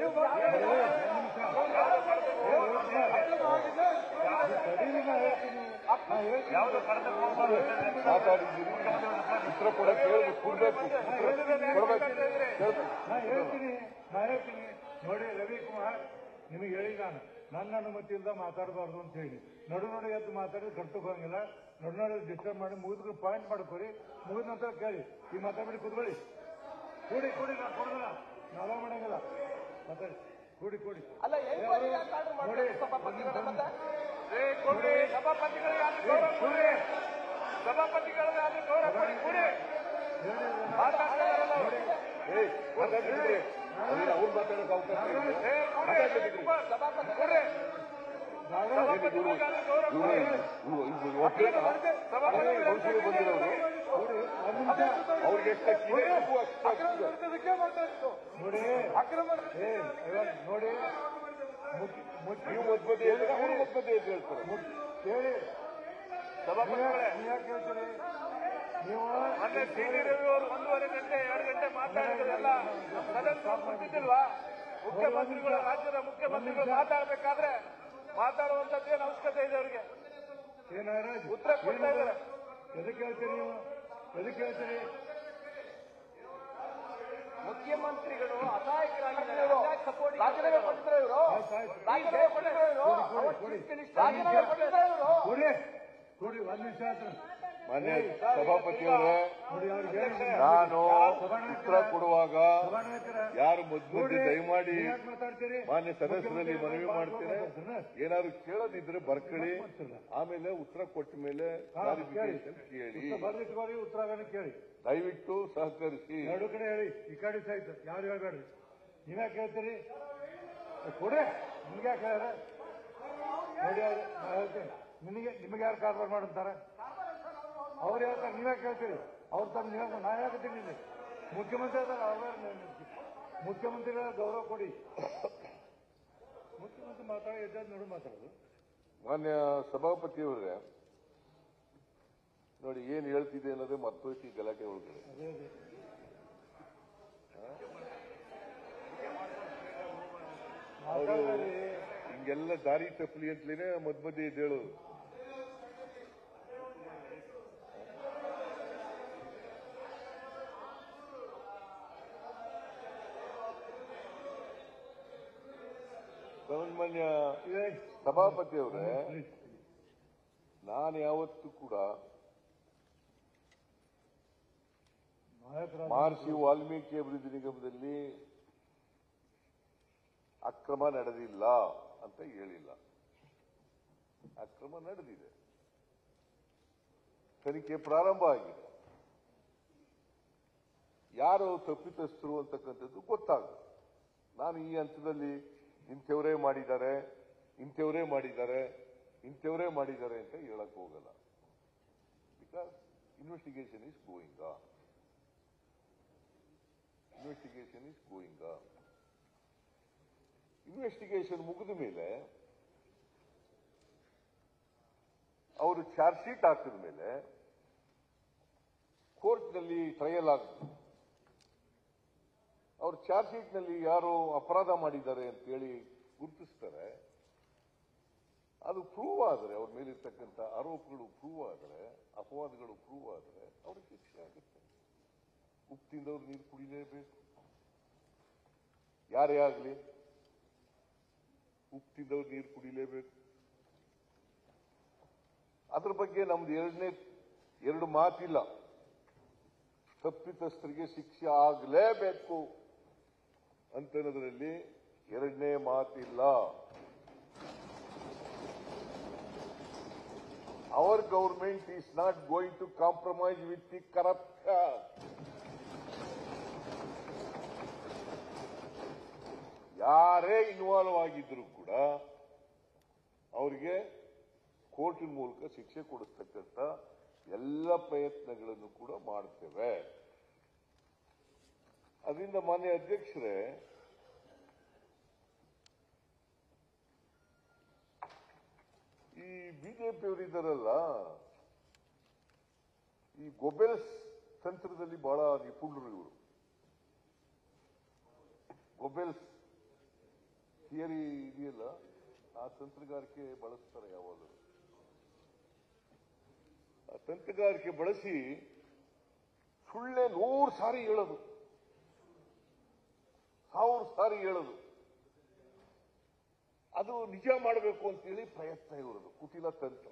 ಯಾವುದು ಮಾತಾಡಿದ್ದೀರಿ ಉತ್ತರ ಕೊಡಕ್ಕೆ ಹೇಳಿ ಕೊಡ್ಬೇಕು ಕೊಡ್ಬೇಕು ಕೇಳ್ಬೇಕು. ನಾ ಹೇಳ್ತೀನಿ ನಾ ಹೇಳ್ತೀನಿ ನೋಡಿ ರವಿಕುಮಾರ್ ನಿಮಗೆ ಹೇಳಿ ನಾನು ನನ್ನ ಅನುಮತಿ ಇಲ್ಲದ ಮಾತಾಡಬಾರ್ದು ಅಂತ ಹೇಳಿ ನಡು ನಡು ಎದ್ದು ಮಾತಾಡಿದ್ರೆ ಕರ್ತಕ್ಕೆ ಹೋಗಂಗಿಲ್ಲ ನಡು ನಡು ಡಿಸ್ಟರ್ಬ್ ಮಾಡಿ ಮುಗಿದ್ರು ಪಾಯಿಂಟ್ ಮಾಡ್ಕೊರಿ ಮುಗಿದ ನಂತರ ಕೇಳಿ ಈ ಮಾತಾಡ್ಬಿಡಿ ಕುತ್ಕೊಳ್ಳಿ ಕೂಡಿ ಕೂಡಿ ನಾ ಕೊಡೋದಿಲ್ಲ ನಾವ ಮಾಡಂಗಿಲ್ಲ ಮಾತಾಡಿ ಕೂಡಿ ಕೂಡಿ ಅಲ್ಲ ಎಂಕ್ವೈರಿ ಯಾಕೆ ಆರ್ಡರ್ ಮಾಡ್ತಾರೆ ಸಭಾಪತಿಗಳ ಮತ್ತೆ ಕೊಡ್ರಿ ಸಭಾಪತಿಗಳಿಗೆ ಅಲ್ಲಿ ಗೌರವ ಕೊಡ್ರಿ ಸಭಾಪತಿಗಳಿಗೆ ಅಲ್ಲಿ ಗೌರವ ಕೊಡಿ ಕೊಡಿ ಮಾತಾಡ್ತಾರಲ್ಲ ಅವ್ರು. ಏಯ್ ಮಾತಾಡ್ತಿದ್ರಿ ಅವ್ರು ಅವ್ರು ಮಾತಾಡೋಕೆ ಅವಕಾಶ ಇದೆ ಏ, ಕೊಡ್ರಿ, ಮಾತಾಡ್ತಿದ್ರಿ ಕುಮಾರ್, ಸಭಾಪತಿ ಕೊಡ್ರಿ ಸಭಾಪತಿಗಳಿಗೆ ಅಲ್ಲಿ ಗೌರವ ಇವ್ರು ಕೊಡಿ ಇವ್ರು ಇವ್ರು ಒಬ್ಬರೇ ಸಭಾಪತಿಗಳಿಗೆ ಕೌನ್ಸಿಲ್ ಬಂದಿರೋರು ಅವ್ರಿಗೆ ಎಷ್ಟು ಅಕ್ಕಿದೆ ನಮಗೂ ಅಷ್ಟು ಅಕ್ಕಿದೆ ನೋಡಿ ಅಕ್ರಮ ಏ ಇವಾಗ ನೋಡಿ ಮುಖ್ಯ ಮುಖ್ಯ ನೀವು ಮಧ್ಮಧ್ಯೆ ಹೇಳಿದ್ರೆ ಅವ್ರು ಮಧ್ಮಧ್ಯೆ ಅಂತ ಹೇಳ್ತಾರೆ ಕೇಳಿ ಸಭಾಪತಿಗಳೇ ನೀವ್ ಯಾಕೆ ಹೇಳ್ತೀರಿ ನೀವು ಮೊನ್ನೆ ಸಿ ಡಿ ರವಿ ಅವರು ಒಂದೂವರೆ ಗಂಟೆ ಎರಡು ಗಂಟೆ ಮಾತಾಡಿದ್ರೆಲ್ಲ ಸದಸ್ಯರು ಗೊತ್ತಿದ್ದಿಲ್ವಾ ಮುಖ್ಯಮಂತ್ರಿಗಳು ರಾಜ್ಯದ ಮುಖ್ಯಮಂತ್ರಿಗಳು ಮಾತಾಡಬೇಕಾದ್ರೆ ಮಾತಾಡುವಂತದ್ದು ಏನು ಅವಶ್ಯಕತೆ ಇದೆ ಅವರಿಗೆ ಏನಾರ ಉತ್ತರ ಕೊಡ್ತಾ ಇದ್ದಾರೆ. ಎದಕ್ಕೆ ಹೇಳ್ತೀರಿ ನೀವು ಎದಕ್ಕೆ ಹೇಳ್ತೀರಿ ಮುಖ್ಯಮಂತ್ರಿಗಳು ಅಸಹಾಯಕರಾಗಿದ್ದಾರೆ ಅಸಹಾಯಕ ಸಪೋರ್ಟ್ ರಾಜೀನಾಮೆ ಕೊಟ್ಟಿದ್ದಾರೆ ಇವರು ಆಯ್ತು, ಆಯ್ತು. ರಾಜೀನಾಮೆ ಕೊಟ್ಟಿದ್ದಾರೆ ಇವರು ಕೊಡಿ, ಕೊಡಿ, ಕೊಡಿ. ರಾಜೀನಾಮೆ ಕೊಟ್ಟಿದ್ದಾರೆ ಇವರು ಕೊಡಿ ಕೊಡಿ ಒಂದ್ ನಿಮಿಷ ಆಯ್ತು ಮಾನ್ಯ ಸಭಾಪತಿಯವರೇ ನೋಡಿ ಅವ್ರಿಗೆ ಹೇಳಿ ನಾನು ಉತ್ತರ ಕೊಡುವಾಗ ಸಭಾನಾಯಕರ ಯಾರು ಮಧ್ಮಧ್ಯೆ ದಯಮಾಡಿ ನೀವ್ ಯಾಕೆ ಮಾತಾಡ್ತೀರಿ ಮಾನ್ಯ ಸದಸ್ಯರಲ್ಲಿ ಮನವಿ ಮಾಡ್ತೇನೆ ಏನಾದ್ರು ಕೇಳೋದಿದ್ರೆ ಬರ್ಕೊಳ್ಳಿ ಆಮೇಲೆ ಉತ್ತರ ಕೊಟ್ಟ ಮೇಲೆ ಕ್ಲಾರಿಫಿಕೇಶನ್ ಕೇಳಿ ಬರ್ದಿಟ್ಕೋರಿ ಉತ್ತರಾಗಣ ಕೇಳಿ ದಯವಿಟ್ಟು ಸಹಕರಿಸಿ ಎರಡು ಕಡೆ ಹೇಳಿ ಈ ಕಡೆ ಸಹಿತ ಯಾರು ಹೇಳ್ಬೇಡ್ರಿ ನೀವ್ಯಾಕೆ ಹೇಳ್ತೀರಿ ಕೊಡಿ ನಿಮ್ಗೆ ಯಾಕೆ ಹೇಳ್ಯಾರ ನೋಡಿ ಅವ್ರು, ನಾ ಹೇಳ್ತೀನಿ ನಿನಗೆ ನಿಮಗೆ ಯಾರು ಕಾರ್ಬಾರ್ ಮಾಡಂತಾರೆ ಅವ್ರು ಹೇಳ್ತಾರೆ ನೀವ್ಯಾಕೆ ಹೇಳ್ತೀರಿ ಅವ್ರ ತಂದು ನೀವೇ ನಾ ಹೇಳ್ತೀನಿ ಇಲ್ಲಿ ಮುಖ್ಯಮಂತ್ರಿ ಅದಾರ ಅವ್ರ ಮುಖ್ಯಮಂತ್ರಿಗಳ ಗೌರವ ಕೊಡಿ ಮುಖ್ಯಮಂತ್ರಿ ಮಾತಾಡಿ ಎದ್ದಾದ ನೋಡು ಮಾತಾಡೋದು ಮಾನ್ಯ ಸಭಾಪತಿಯವರೇ ನೋಡಿ ಏನ್ ಹೇಳ್ತಿದೆ ಅನ್ನೋದೇ ಮತ್ತೋಯ್ತು ಈ ಗಲಾಟೆ ಒಳಗಡೆ ಅದೇ ಅದೇ ಅವರು ಮಾತಾಡ್ಬೇಡಿ. ಹಿಂಗೆಲ್ಲ ದಾರಿ ತಪ್ಪಲಿ ಅಂತಲೇ ಮಧ್ಯ ಮಧ್ಯೆ ಎದ್ದೇಳೋದು ಸನ್ಮಾನ್ಯ ಇದೆ. ಸಭಾಪತಿಯವರೇ ಪ್ಲೀಸ್. ನಾನು ಯಾವತ್ತೂ ಕೂಡ ನಾಯಕರಾದ ಮಹರ್ಷಿ ವಾಲ್ಮೀಕಿ ಅಭಿವೃದ್ಧಿ ನಿಗಮದಲ್ಲಿ ಅಕ್ರಮ ನಡೆದಿಲ್ಲ ಅಂತ ಹೇಳಿಲ್ಲ ಅಕ್ರಮ ನಡೆದಿದೆ ತನಿಖೆ ಪ್ರಾರಂಭ ಆಗಿದೆ ಯಾರು ತಪ್ಪಿತಸ್ಥರು ಅಂತಕ್ಕಂಥದ್ದು ಗೊತ್ತಾಗುತ್ತೆ ನಾನು ಈ ಹಂತದಲ್ಲಿ ಇಂಥವರೇ ಮಾಡಿದ್ದಾರೆ ಇಂಥವರೇ ಮಾಡಿದ್ದಾರೆ ಇಂಥವರೇ ಮಾಡಿದ್ದಾರೆ ಅಂತ ಹೇಳಕ್ ಹೋಗಲ್ಲ because investigation is going on investigation is going on investigation ಮುಗಿದ ಮೇಲೆ ಅವರು ಚಾರ್ಜ್ ಶೀಟ್ ಹಾಕಿದ ಮೇಲೆ ಕೋರ್ಟ್ನಲ್ಲಿ ಟ್ರಯಲ್ ಆಗುತ್ತೆ ಅವ್ರು ಚಾರ್ಜ್ ಶೀಟ್ ನಲ್ಲಿ ಯಾರು ಅಪರಾಧ ಮಾಡಿದ್ದಾರೆ ಅಂತೇಳಿ ಗುರುತಿಸ್ತಾರೆ ಅದು ಪ್ರೂವ್ ಆದರೆ ಅವ್ರ ಮೇಲಿರ್ತಕ್ಕಂಥ ಆರೋಪಗಳು ಪ್ರೂವ್ ಆದರೆ ಅಪವಾದಗಳು ಪ್ರೂವ್ ಆದರೆ ಅವ್ರಿಗೆ ಶಿಕ್ಷೆ ಆಗುತ್ತೆ ಉಪ್ಪು ತಿಂದವ್ರು ನೀರು ಕುಡಿಲೇಬೇಕು ಯಾರೇ ಆಗಲಿ ಉಪ್ಪು ತಿಂದವ್ರು ನೀರು ಕುಡಿಲೇಬೇಕು ಅದ್ರ ಬಗ್ಗೆ ನಮ್ದು ಎರಡನೇ ಎರಡು ಮಾತಿಲ್ಲ ತಪ್ಪಿತಸ್ಥರಿಗೆ ಶಿಕ್ಷೆ ಆಗಲೇಬೇಕು ಅಂತನ್ನೋದ್ರಲ್ಲಿ ಎರಡನೇ ಮಾತಿಲ್ಲ our government is not going to compromise with the corruption ಯಾರೇ ಇನ್ವಾಲ್ವ್ ಆಗಿದ್ರು ಕೂಡ ಅವರಿಗೆ ಕೋರ್ಟಿನ ಮೂಲಕ ಶಿಕ್ಷೆ ಕೊಡಿಸ್ತಕ್ಕಂಥ ಎಲ್ಲ ಪ್ರಯತ್ನಗಳನ್ನು ಕೂಡ ಮಾಡ್ತೇವೆ ಅದರಿಂದ ಮಾನ್ಯ ಅಧ್ಯಕ್ಷರೇ ಈ ಬಿಜೆಪಿಯವರು ಇದ್ದಾರಲ್ಲ ಈ ಗೊಬೆಲ್ಸ್ ತಂತ್ರದಲ್ಲಿ ಬಹಳ ನಿಪುಣರು ಇವರು ಗೊಬೆಲ್ಸ್ ಥಿಯರಿ ಇದೆಯಲ್ಲ ಆ ತಂತ್ರಗಾರಿಕೆ ಬಳಸ್ತಾರೆ ಯಾವಾಗಲೂ ಆ ತಂತ್ರಗಾರಿಕೆ ಬಳಸಿ ಸುಳ್ಳೆ ನೂರು ಸಾರಿ ಹೇಳೋದು ಸಾವಿರ ಸಾರಿ ಹೇಳೋದು ಅದು ನಿಜ ಮಾಡಬೇಕು ಅಂತೇಳಿ ಪ್ರಯತ್ನ ಇರೋದು ಕುಟಿಲ ತಂತ್ರ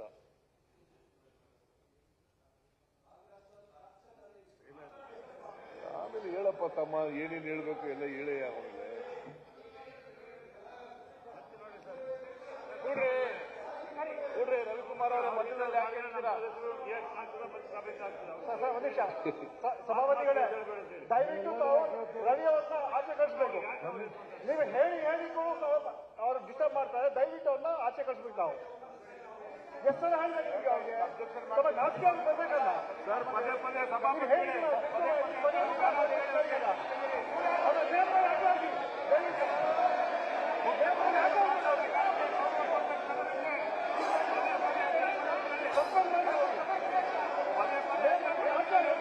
ಆಮೇಲೆ ಹೇಳಪ್ಪ ತಮ್ಮ ಏನೇನು ಹೇಳ್ಬೇಕು ಎಲ್ಲ ಹೇಳೇ ಆಮೇಲೆ ಕೂಡ್ರಿ ಕೂಡ್ರಿ ರವಿಕುಮಾರ್ ಅವರ ಮಧ್ಯದಲ್ಲಿ ಯಾಕೆ ಹೇಳ್ತೀರಾ? ಸರ್, ಸರ್, ಒಂದ್ ನಿಮಿಷ ಸ- ಸಭಾಪತಿಗಳೇ ದಯವಿಟ್ಟು ತಾವು ರವಿ ಅವ್ರನ್ನ ಆಚೆ ಕಳಿಸ್ಬೇಕು ನೀವು ಹೇಳಿ ಹೇಳಿಗೂ ಅವ್ರು ಡಿಸ್ಟರ್ಬ್ ಮಾಡ್ತಾರೆ ದಯವಿಟ್ಟು ಅವ್ರನ್ನ ಆಚೆ ಕಳಿಸ್ಬೇಕು ನಾವು ಎಷ್ಟು ಸಲ ಹೇಳ್ಬೇಕು ನಿಮ್ಗೆ ಅವ್ರಿಗೆ ಸ್ವಲ್ಪ ನಾಚಿಕೆ ಆಗಿ ಬರ್ಬೇಕಲ್ಲ ಸರ್ ಪದೇ ಪದೇ ನೀವು ಸಭಾಪತಿ ಹೇಳಿ ನಾವು ಪದೇ ಪದೇ ಪದೇ ಹೇಳ್ಬೇಕಲ್ಲ. ಅವ್ರ ನೇಮಕ ಯಾಕೆ ಆಗಿ? ದಯವಿಟ್ಟು. ನೇಮಕ ಯಾಕೆ ಆಗಿ? ಸಸ್ಪೆಂಡ್ ಮಾಡಿ ಹೋಗಿ. ನೇಮಕ ಯಾಕೆ ಆಗಿ?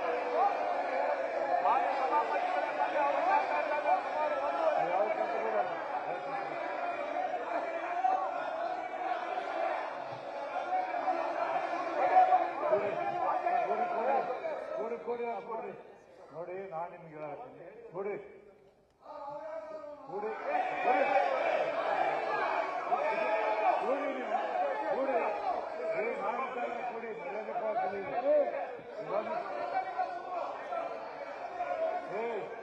ಕೊಡಿ ಕೊಡಿ ಅದು ಕೊಡಿ ನೋಡಿ ನಾನು ನಿಮ್ಗೆ ಹೇಳತ್ತೀನಿ ಕೊಡಿ ಕೊಡಿ ಕೊಡಿ ಕೊಡಿ ನೀವು ಕೊಡಿ ಏ, ನಾನು ಇದ್ದಾಗ ಕೊಡಿ ಮರ್ಯಾದೆ ಕೊಡ್ತೀನಿ. ಇವನು- ಏ,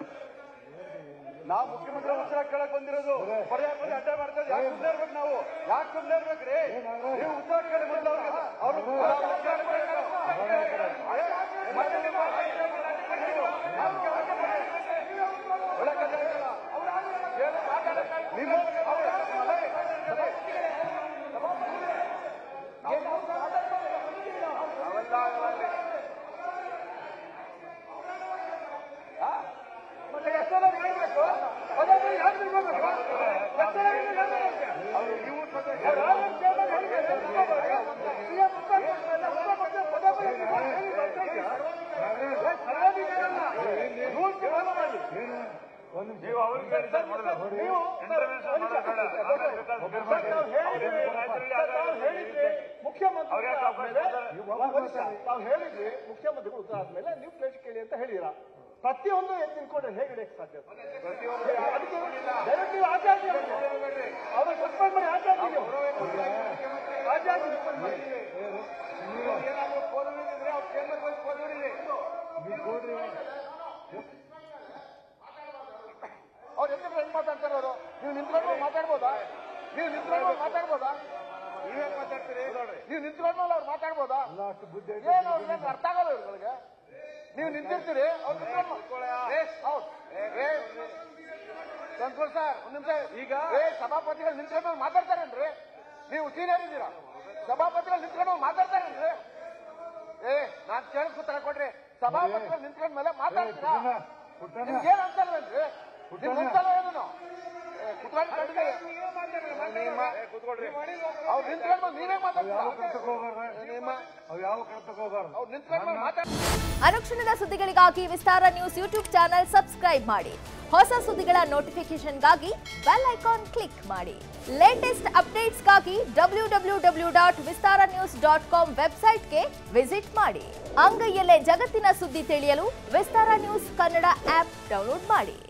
ನಾವು ಮುಖ್ಯಮಂತ್ರಿ ಉತ್ತರ ಕೇಳಕ್ ಬಂದಿರೋದು ಪದೇ ಪದೇ ಅಡ್ಡ ಮಾಡ್ತಾರೆ ಯಾಕೆ ಸುಮ್ಮನೆ ಇರ್ಬೇಕು ನಾವು ಯಾಕೆ ಸುಮ್ಮನೆ ಇರ್ಬೇಕ್ರಿ ನೀವು ಉತ್ತರ ಕೇಳಿ ಮೊದಲು ಅವ್ರಿಗೆ ಅವರು ಉತ್ತರ ಕೇಳ್ಬೇಕು. ಮತ್ತೆ ನೀವು ಒಳ್ಳೆ ಕಥೆ ಹೇಳ್ತೀರ. ಏನು ಮಾತಾಡಕ್ಕಾಗಿ- ನೀವು ಅವ್ರು- ಅದೇ, ಅದೇ. ಮತ್ತೆ ಎಷ್ಟು ಜನ ಹೇಳ್ಬೇಕು? ಪದೇ ಪದೇ ಯಾಕೆ ನಿಲ್ಬೇಕು? ಎಷ್ಟು ಜನ ಹೇಳ್ಬೇಕು? ಅವ್ರು ನೀವು ಸದ್ಯ- ಅವ್ರು ಯಾರು ಕೇಳ್ದಾಗ ಹೇಳಿದ್ರೆ ನಿಲ್ಸ್ಕೋಬೇಕು. CM ಉತ್ತರ ಕೊಡ್ತಾರೆ, ಉತ್ತರ ಕೊಡ್ತಾರೆ, ಪದೇ ಪದೇ ನಿಲ್ಸ್ಕೊಂಡು ಹೇಳಿ ಬರ್ತಾ ಇದ್ದೀರಾ? ಏ, ಸರ್ವಾಧಿಕಾರಲ್ಲ. Rules ಗೆ follow ಮಾಡಿ. ಏನು ಒಂದು ನಿಮಿಷ ನೀವು ಅವ್ರಿಗೆ ಹೇಳಿ ಸರ್ ಮೊದಲು ನೀವು Intervention ಮಾಡೋದು ಬೇಡ. ಆಮೇಲೆ ಬೇಕಾದ್ರೆ ಸರ್, ತಾವು ಹೇಳಿದ್ರಿ, ಸರ್, ತಾವು ಹೇಳಿದ್ರಿ, ಮುಖ್ಯಮಂತ್ರಿ ಅವ್ರು ಯಾಕೆ ಉತ್ತರ ಆದ್ಮೇಲೆ ನೀವು ಒಂದ್ ನಿಮಿಷ, ತಾವು ಹೇಳಿದ್ರಿ ಮುಖ್ಯಮಂತ್ರಿಗಳು ಉತ್ತರ ಆದ್ಮೇಲೆ ನೀವು ಪ್ಲೇಸ್ ಕೇಳಿ ಅಂತ ಹೇಳಿದಿರಾ ಪ್ರತಿಯೊಂದು ಎದ್ದು ನಿಂತ್ಕೊಂಡ್ರೆ ಹೇಗೆ ಹಿಡಿಯಕ್ಕೆ ಸಾಧ್ಯ ಅದಕ್ಕೆ ಡೈರೆಕ್ಟ್ ನೀವು ಆಚೆ ಹಾಕಿ ಅವ್ರಿಗೆ. ಅವ್ರಿಗೆ ಸಸ್ಪೆಂಡ್ ಮಾಡಿ ಆಚೆ ಹಾಕಿ ನೀವು. ಆಚೆ ಹಾಕಿ suspend ಮಾಡಿ. ಏನಾದ್ರು ಕೋದಲಿದ್ರೆ ಅವ್ರು ಕೇಂದ್ರಕ್ಕೆ ಹೋಗಿ ಕೋದಲಿರಿ. ನೀವು ಕೊಡ್ರಿ ಅವ್ರು ಎತ್ತಿದ್ರೆ ಹೆಂಗ್ ಮಾತಾಡ್ತಾರೆ ಅವರು ನೀವು ನಿಂತ್ಕೊಂಡು ಮಾತಾಡ್ಬೋದಾ ನೀವು ನಿಂತ್ಕೊಂಡು ಮಾತಾಡ್ಬೋದಾ ನೀವೇನ್ ಮಾತಾಡ್ತೀರಿ ನೀವು ನಿಂತ್ಕೊಂಡು ಅವ್ರು ಮಾತಾಡ್ಬೋದಾ ಎಲ್ಲ ಅಷ್ಟು ಬುದ್ಧಿ ಐತೆ. ಏನು ಅವ್ರಿಗೆ ಏನು ಅರ್ಥ ಆಗಲ್ಲ ಇವ್ರಿಗೆ ನೀವು ನಿಂತಿರ್ತೀರಿ ಅವ್ರು ನಿಂತ್ಕೊಂಡು ಏ, ಹೌದ್. ಏ, ಸಂತೋಷ್ ಸರ್ ಒಂದ್ ನಿಮಿಷ ಈಗ ಏ ಸಭಾಪತಿಗಳು ನಿಂತ್ಕೊಂಡು ಮಾತಾಡ್ತಾರೇನ್ರಿ ನೀವು ಸೀನಿಯರ್ ಇದ್ದೀರಾ ಸಭಾಪತಿಗಳು ನಿಂತ್ಕೊಂಡು ಮಾತಾಡ್ತಾರೇನ್ರಿ ಏ ನಾನ್ ಕೇಳಿಸ್ಕೊತಾರ ಕೊಡ್ರಿ ಸಭಾಪತಿಗಳು ನಿಂತ್ಕೊಂಡ ಮೇಲೆ ಮಾತಾಡ್ತೀರಾ ಪುಟ್ಟಣ್ಣ, ಪುಟ್ಟಣ್ಣ. ನಿಮ್ಗೇನ್ ಅನ್ಸಲ್ವೇನ್ರಿ ನಿಮ್ಗೆ ಅನ್ಸಲ್ವ ಏನು ಏ, ಕುತ್ಕೊಂಡು ಕಟ್ಟಿಗೆ ಅವ್ರು ನಿಂತ್ಕೊಂಡು ನೀವೇ ಅವು ಯಾವ ಮಾತಾಡ್ತೀರಾ ಕರ್ತಕ್ಕೆ ಹೋಗ್ಬಾರ್ದು ನಿಮ್ಮ ಅವು ಯಾವ ಕರ್ತಕ್ಕೆ ಹೋಗ್ಬಾರ್ದು ಅವ್ರು ನಿಂತ್ಕೊಂಡು ಮಾತಾಡ್ ಅನುಕ್ಷಣದ ಸುದ್ದಿಗಳಿಗಾಗಿ Vistara news YouTube channel subscribe ಮಾಡಿ ಹೊಸ ಸುದ್ದಿಗಳ ನೋಟಿಫಿಕೇಶನ್ಗಾಗಿ ಬೆಲ್ ಐಕಾನ್ ಕ್ಲಿಕ್ ಮಾಡಿ ಲೇಟೆಸ್ಟ್ ಅಪ್ಡೇಟ್ಸ್ಗಾಗಿ W W W dot Vistara news dot com ವೆಬ್ಸೈಟ್ಗೆ ವಿಸಿಟ್ ಮಾಡಿ ಅಂಗೈಯಲ್ಲೇ ಜಗತ್ತಿನ ಸುದ್ದಿ ತಿಳಿಯಲು Vistara news Kannada app download ಮಾಡಿ